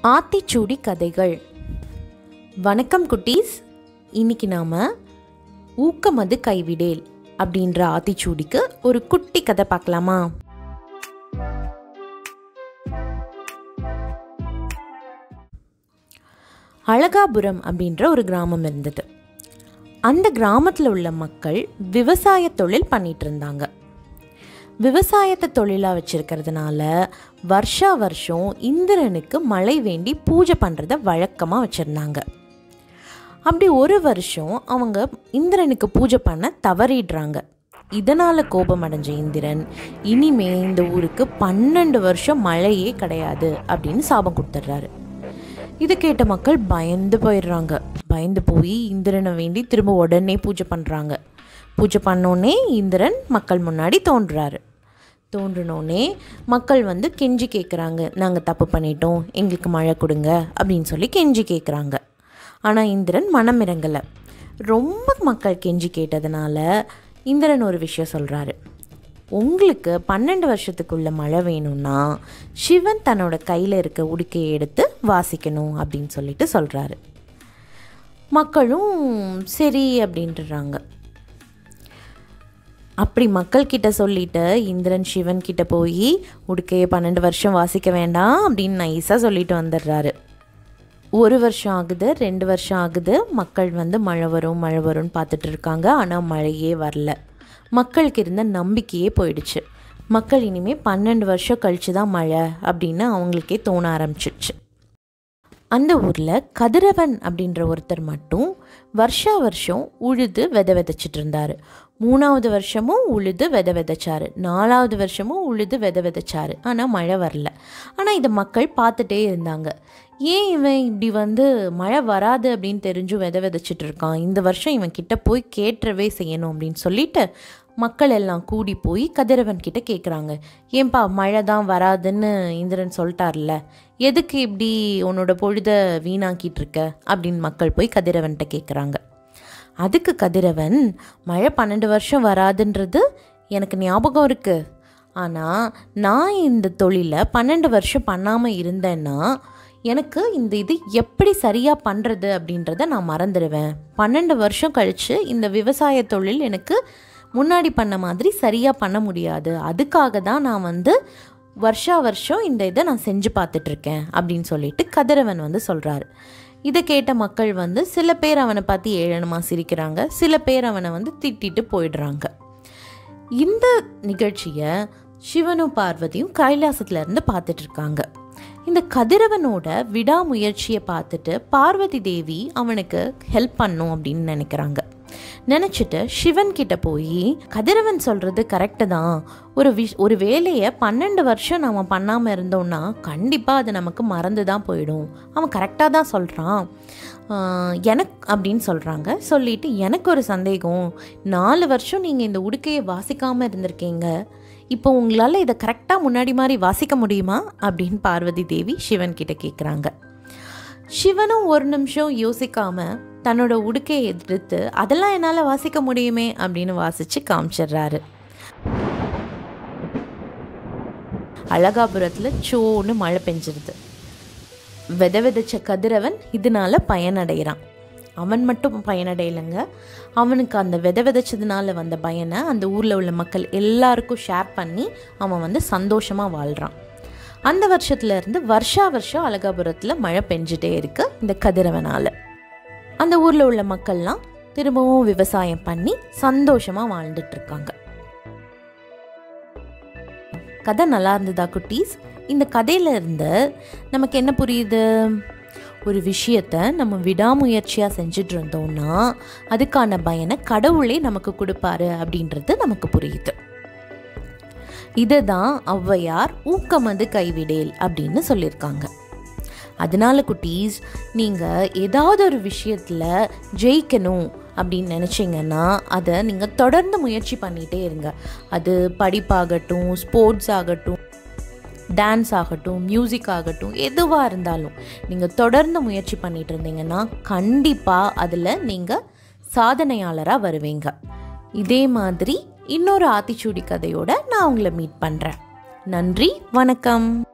ஆத்திச்சூடி கதைகள் வணக்கம் குட்டீஸ் இன்னைக்கு நாம ஊக்கமது கைவிடேல் அப்படின்ற ஆத்திச்சூடிக்கு ஒரு குட்டி கதை பார்க்கலாமா அழகாபுரம் அப்படின்ற ஒரு கிராமம் இருந்தது அந்த கிராமத்தில் உள்ள மக்கள் விவசாய தொழில் பண்ணிட்டு இருந்தாங்க விவசாயத்தை தொழிலாக வச்சிருக்கிறதுனால வருஷா வருஷம் இந்திரனுக்கு மழை வேண்டி பூஜை பண்ணுறத வழக்கமாக வச்சுருந்தாங்க அப்படி ஒரு வருஷம் அவங்க இந்திரனுக்கு பூஜை பண்ண தவறிடுறாங்க இதனால் கோபம் அடைஞ்ச இந்திரன் இனிமே இந்த ஊருக்கு பன்னெண்டு வருஷம் மழையே கிடையாது அப்படின்னு சாபம் கொடுத்துட்றாரு இதை கேட்ட மக்கள் பயந்து போயிடுறாங்க பயந்து போய் இந்திரனை வேண்டி திரும்ப உடனே பூஜை பண்ணுறாங்க பூஜை பண்ணோடனே இந்திரன் மக்கள் முன்னாடி தோன்றுறாரு தோன்றினோடனே மக்கள் வந்து கெஞ்சி கேட்குறாங்க நாங்கள் தப்பு பண்ணிட்டோம் எங்களுக்கு மழை கொடுங்க அப்படின்னு சொல்லி கெஞ்சி கேட்குறாங்க ஆனால் இந்திரன் மனம் இறங்கலை ரொம்ப மக்கள் கெஞ்சி கேட்டதுனால இந்திரன் ஒரு விஷயம் சொல்கிறாரு உங்களுக்கு பன்னெண்டு வருஷத்துக்குள்ள மழை வேணும்னா சிவன் தன்னோட கையில் இருக்க உடுக்கையை எடுத்து வாசிக்கணும் அப்படின்னு சொல்லிட்டு சொல்கிறாரு மக்களும் சரி அப்படின்றாங்க அப்படி மக்கள்கிட்ட சொல்லிட்டு இந்திரன் சிவன் கிட்ட போய் உடுக்கையை பன்னெண்டு வருஷம் வாசிக்க வேண்டாம் அப்படின்னு நைஸாக சொல்லிட்டு வந்துடுறாரு ஒரு வருஷம் ஆகுது ரெண்டு வருஷம் ஆகுது மக்கள் வந்து மழை வரும் மழை வரும்னு பார்த்துட்டு இருக்காங்க ஆனால் மழையே வரல மக்களுக்கு இருந்த நம்பிக்கையே போயிடுச்சு மக்கள் இனிமேல் பன்னெண்டு வருஷம் கழிச்சு தான் மழை அப்படின்னு அவங்களுக்கே தோண ஆரம்பிச்சிடுச்சு அந்த ஊரில் கதிரவன் அப்படின்ற ஒருத்தர் மட்டும் வருஷா வருஷம் உழுது விதை விதைச்சிட்டு இருந்தார் மூணாவது வருஷமும் உழுது விதை விதைச்சாரு நாலாவது வருஷமும் உழுது விதை விதைச்சாரு ஆனால் மழை வரல ஆனால் இதை மக்கள் பார்த்துட்டே இருந்தாங்க ஏன் இவன் இப்படி வந்து மழை வராது அப்படின்னு தெரிஞ்சும் விதை விதைச்சிட்டு இருக்கான் இந்த வருஷம் இவன் கிட்ட போய் கேட்டுறவே செய்யணும் அப்படின்னு சொல்லிட்டு மக்கள் எல்லாம் கூடி போய் கதிரவன் கிட்ட கேட்குறாங்க ஏன்பா மழை தான் வராதுன்னு இந்திரன் சொல்லிட்டார்ல எதுக்கு இப்படி உன்னோட பொழுத வீணாக்கிட்டு இருக்க அப்படின்னு மக்கள் போய் கதிரவன்கிட்ட கேட்குறாங்க அதுக்கு கதிரவன் மழை பன்னெண்டு வருஷம் வராதுன்றது எனக்கு ஞாபகம் இருக்கு ஆனால் நான் இந்த தொழிலை பன்னெண்டு வருஷம் பண்ணாமல் இருந்தேன்னா எனக்கு இந்த இது எப்படி சரியாக பண்ணுறது அப்படின்றத நான் மறந்துடுவேன் பன்னெண்டு வருஷம் கழித்து இந்த விவசாய தொழில் எனக்கு முன்னாடி பண்ண மாதிரி சரியாக பண்ண முடியாது அதுக்காக தான் நான் வந்து வருஷா வருஷம் இந்த இதை நான் செஞ்சு பார்த்துட்ருக்கேன் அப்படின்னு சொல்லிட்டு கதிரவன் வந்து சொல்கிறாரு இதை கேட்ட மக்கள் வந்து சில பேர் அவனை பார்த்து ஏளனமாக சிரிக்கிறாங்க சில பேர் அவனை வந்து திட்டிட்டு போயிடுறாங்க இந்த நிகழ்ச்சியை சிவனும் பார்வதியும் கைலாசத்துல இருந்து பார்த்துட்டு இருக்காங்க இந்த கதிரவனோட விடாமுயற்சியை பார்த்துட்டு பார்வதி தேவி அவனுக்கு ஹெல்ப் பண்ணும் அப்படின்னு நினைக்கிறாங்க நினச்சிட்டு சிவன் கிட்ட போய் கதிரவன் சொல்கிறது கரெக்டு தான் ஒரு விஷ் ஒரு வேலையை பன்னெண்டு வருஷம் நாம் பண்ணாமல் இருந்தோம்னா கண்டிப்பாக அது நமக்கு மறந்து தான் போயிடும் அவன் கரெக்டாக தான் சொல்கிறான் எனக்கு அப்படின்னு சொல்கிறாங்க சொல்லிட்டு எனக்கு ஒரு சந்தேகம் நாலு வருஷம் நீங்கள் இந்த உடுக்கையை வாசிக்காமல் இருந்திருக்கீங்க இப்போ உங்களால் இதை கரெக்டாக முன்னாடி மாதிரி வாசிக்க முடியுமா அப்படின்னு பார்வதி தேவி சிவன் கிட்ட கேட்குறாங்க சிவனும் ஒரு நிமிஷம் யோசிக்காம தன்னோட உடுக்கையை எடுத்து அதெல்லாம் என்னால் வாசிக்க முடியுமே அப்படின்னு வாசித்து காமிச்சிடுறாரு அழகாபுரத்தில் சோன்னு மழை பெஞ்சிருது வித விதைச்ச கதிரவன் இதனால பயனடைகிறான் அவன் மட்டும் பயனடையலைங்க அவனுக்கு அந்த வித விதைச்சதுனால வந்த பயனை அந்த ஊரில் உள்ள மக்கள் எல்லாருக்கும் ஷேர் பண்ணி அவன் வந்து சந்தோஷமாக வாழ்கிறான் அந்த வருஷத்துல இருந்து வருஷா வருஷம் அழகாபுரத்தில் மழை பெஞ்சிட்டே இருக்கு இந்த கதிரவனால் அந்த ஊரில் உள்ள மக்கள்லாம் திரும்பவும் விவசாயம் பண்ணி சந்தோஷமாக வாழ்ந்துட்டு இருக்காங்க கதை நல்லா இருந்ததா குட்டீஸ் இந்த கதையில இருந்து நமக்கு என்ன புரியுது ஒரு விஷயத்த நம்ம விடாமுயற்சியாக செஞ்சுட்டு இருந்தோம்னா அதுக்கான பயனை கடவுளே நமக்கு கொடுப்பாரு அப்படின்றது நமக்கு புரியுது இதை தான் ஔவையார் ஊக்கமது கைவிடேல் அப்படின்னு சொல்லியிருக்காங்க அதனால குட்டீஸ் நீங்கள் ஏதாவது ஒரு விஷயத்தில் ஜெயிக்கணும் அப்படின்னு நினச்சிங்கன்னா அதை நீங்கள் தொடர்ந்து முயற்சி பண்ணிகிட்டே இருங்க அது படிப்பாகட்டும் ஸ்போர்ட்ஸ் ஆகட்டும் டான்ஸ் ஆகட்டும் மியூசிக் ஆகட்டும் எதுவாக இருந்தாலும் நீங்கள் தொடர்ந்து முயற்சி பண்ணிட்டு இருந்தீங்கன்னா கண்டிப்பாக அதில் நீங்கள் சாதனையாளராக வருவீங்க இதே மாதிரி இன்னொரு ஆத்திச்சூடி கதையோட நான் உங்களை மீட் பண்ணுறேன் நன்றி வணக்கம்